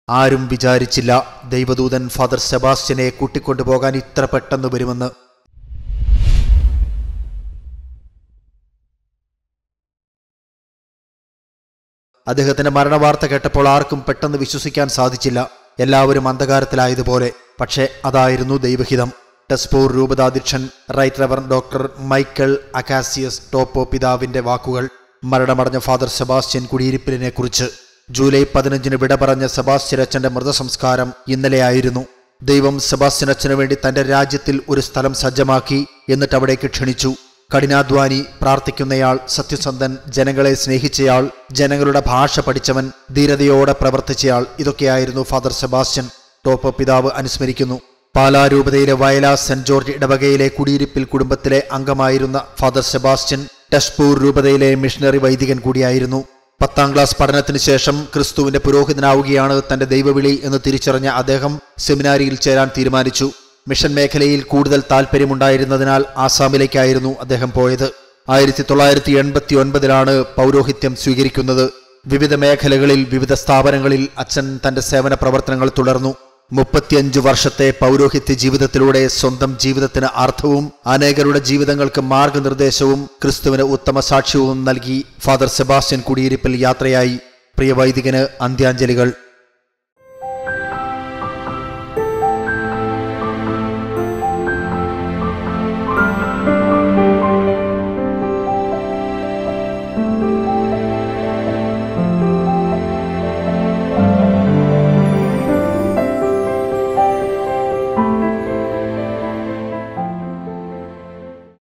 ആരും വിചാരിച്ചില്ല ദൈവദൂതൻ ഫാദർ സെബാസ്റ്റ്യനെ കൂട്ടിക്കൊണ്ടുപോകാൻ ഇത്ര പെട്ടെന്ന് വരുമെന്ന് അദ്ദേഹത്തിന്റെ മരണവാർത്ത കേട്ടപ്പോൾ ആർക്കും പെട്ടെന്ന് വിശ്വസിക്കാൻ സാധിച്ചില്ല എല്ലാവരും അന്ധകാരത്തിലായതുപോലെ പക്ഷേ അതായിരുന്നു ദൈവഹിതം ടെസ്പൂർ രൂപതാധ്യക്ഷൻ റൈറ്റ് റവർ ഡോക്ടർ മൈക്കൽ അക്കാസിയസ് ടോപ്പോ പിതാവിന്റെ വാക്കുകൾ മരണമടഞ്ഞ ഫാദർ സെബാസ്റ്റ്യൻ കുടിയിരിപ്പിലിനെ കുറിച്ച് ജൂലൈ പതിനഞ്ചിന് വിട പറഞ്ഞ സെബാസ്റ്റ്യൻ അച്ഛന്റെ മൃതസംസ്കാരം ഇന്നലെയായിരുന്നു ദൈവം സെബാസ്റ്റ്യൻ അച്ഛന് വേണ്ടി തന്റെ രാജ്യത്തിൽ ഒരു സ്ഥലം സജ്ജമാക്കി എന്നിട്ട് അവിടേക്ക് ക്ഷണിച്ചു കഠിനാധ്വാനി പ്രാർത്ഥിക്കുന്നയാൾ സത്യസന്ധൻ ജനങ്ങളെ സ്നേഹിച്ചയാൾ ജനങ്ങളുടെ ഭാഷ പഠിച്ചവൻ ധീരതയോടെ പ്രവർത്തിച്ചയാൾ ഇതൊക്കെയായിരുന്നു ഫാദർ സെബാസ്റ്റ്യൻ ടോപ്പ് പിതാവ് അനുസ്മരിക്കുന്നു പാലാരൂപതയിലെ വയല സെന്റ് ജോർജ് ഇടവകയിലെ കുടിയിരിപ്പിൽ കുടുംബത്തിലെ അംഗമായിരുന്ന ഫാദർ സെബാസ്റ്റ്യൻ ടഷ്പൂർ രൂപതയിലെ മിഷണറി വൈദികൻ കൂടിയായിരുന്നു പത്താം ക്ലാസ് പഠനത്തിന് ശേഷം ക്രിസ്തുവിന്റെ പുരോഹിതനാവുകയാണ് തന്റെ ദൈവവിളി എന്ന് തിരിച്ചറിഞ്ഞ അദ്ദേഹം സെമിനാരിയിൽ ചേരാൻ തീരുമാനിച്ചു മിഷൻ മേഖലയിൽ കൂടുതൽ താല്പര്യമുണ്ടായിരുന്നതിനാൽ ആസാമിലേക്കായിരുന്നു അദ്ദേഹം പോയത് ആയിരത്തി തൊള്ളായിരത്തി എൺപത്തി ഒൻപതിലാണ് പൗരോഹിത്യം സ്വീകരിക്കുന്നത് വിവിധ മേഖലകളിൽ വിവിധ സ്ഥാപനങ്ങളിൽ അച്ഛൻ തന്റെ സേവന പ്രവർത്തനങ്ങൾ തുടർന്നു മുപ്പത്തിയഞ്ചു വർഷത്തെ പൗരോഹിത്യ ജീവിതത്തിലൂടെ സ്വന്തം ജീവിതത്തിന് അർത്ഥവും അനേകരുടെ ജീവിതങ്ങൾക്ക് മാർഗനിർദ്ദേശവും ക്രിസ്തുവിന് ഉത്തമ സാക്ഷ്യവും നൽകി ഫാദർ സെബാസ്റ്റ്യൻ കുടിയിരിപ്പിൽ യാത്രയായി പ്രിയ വൈദികന് അന്ത്യാഞ്ജലികൾ